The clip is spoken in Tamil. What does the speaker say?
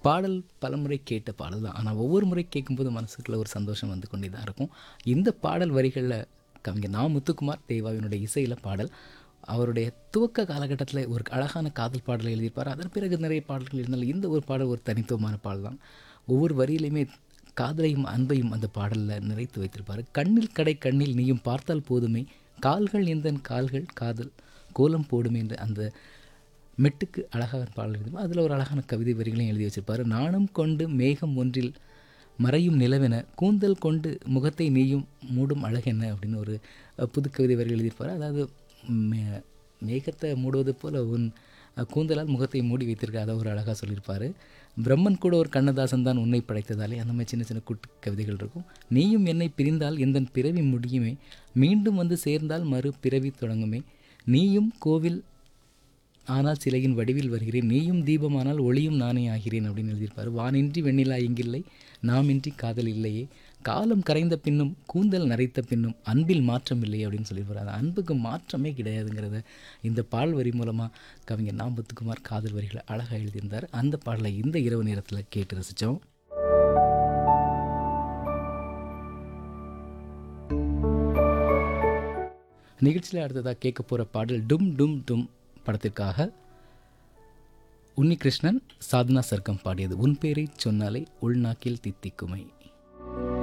பாடல் பலமுறை கேட்ட பாடல் தான் ஆனால் ஒவ்வொரு முறை கேட்கும்போது மனசுக்குள்ள ஒரு சந்தோஷம் வந்து கொண்டே தான் இருக்கும் இந்த பாடல் வரிகளில் கவிஞர் நா முத்துக்குமார் தேவாவினுடைய இசையில் பாடல் அவருடைய துவக்க காலகட்டத்தில் ஒரு அழகான காதல் பாடலை எழுதியிருப்பார் அதன் பிறகு நிறைய பாடல்கள் இருந்தாலும் இந்த ஒரு பாடல் ஒரு தனித்துவமான பாடல் தான் ஒவ்வொரு வரியிலையுமே காதலையும் அன்பையும் அந்த பாடலில் நிறைத்து வைத்திருப்பார் கண்ணில் கடை கண்ணில் நீயும் பார்த்தால் போதுமே கால்கள் எந்தன் கால்கள் காதல் கோலம் போடுமே என்ற அந்த மெட்டுக்கு அழகாக பாடல் எழுதி அதில் ஒரு அழகான கவிதை வரிகளையும் எழுதி வச்சிருப்பார் நாணம் கொண்டு மேகம் ஒன்றில் மறையும் நிலவென கூந்தல் கொண்டு முகத்தை நீயும் மூடும் அழகென்ன அப்படின்னு ஒரு அஹ், புது கவிதை வரிகள் எழுதியிருப்பார் அதாவது மே- மேகத்தை மூடுவது போல உன் அஹ், கூந்தலால் முகத்தை மூடி வைத்திருக்க அதை ஒரு அழகாக சொல்லியிருப்பார் பிரம்மன் கூட ஒரு கண்ணதாசன் தான் உன்னை படைத்ததாலே அந்த மாதிரி சின்ன சின்ன குட்டி கவிதைகள் இருக்கும் நீயும் என்னை பிரிந்தால் எந்தன் பிறவி முடியுமே மீண்டும் வந்து சேர்ந்தால் மறு பிறவி தொடங்குமே நீயும் கோவில் ஆனால் சிலையின் வடிவில் வருகிறேன் நீயும் தீபமானால் ஒளியும் நானே ஆகிறேன் அப்படின்னு எழுதியிருப்பார் வானின்றி வெண்ணிலா இங்கில்லை நாமின்றி காதல் இல்லையே காலம் கரைந்த பின்னும் கூந்தல் நரைத்த பின்னும் அன்பில் மாற்றம் இல்லை அப்படின்னு சொல்லியிருப்பார் அந்த அன்புக்கு மாற்றமே கிடையாதுங்கிறத இந்த பாடல் வரி மூலமாக கவிஞர் நாம்பத்துக்குமார் காதல் வரிகளை அழகாக எழுதியிருந்தார் அந்த பாடலை இந்த இரவு நேரத்தில் கேட்டு ரசித்தோம் நிகழ்ச்சியில் அடுத்ததாக கேட்க போகிற பாடல் டும் டும் டும் படத்திற்காக உன்னிகிருஷ்ணன் சாதனா சர்க்கம் பாடியது உன் பேரை சொன்னாலே உள்நாக்கில் தித்திக்குமை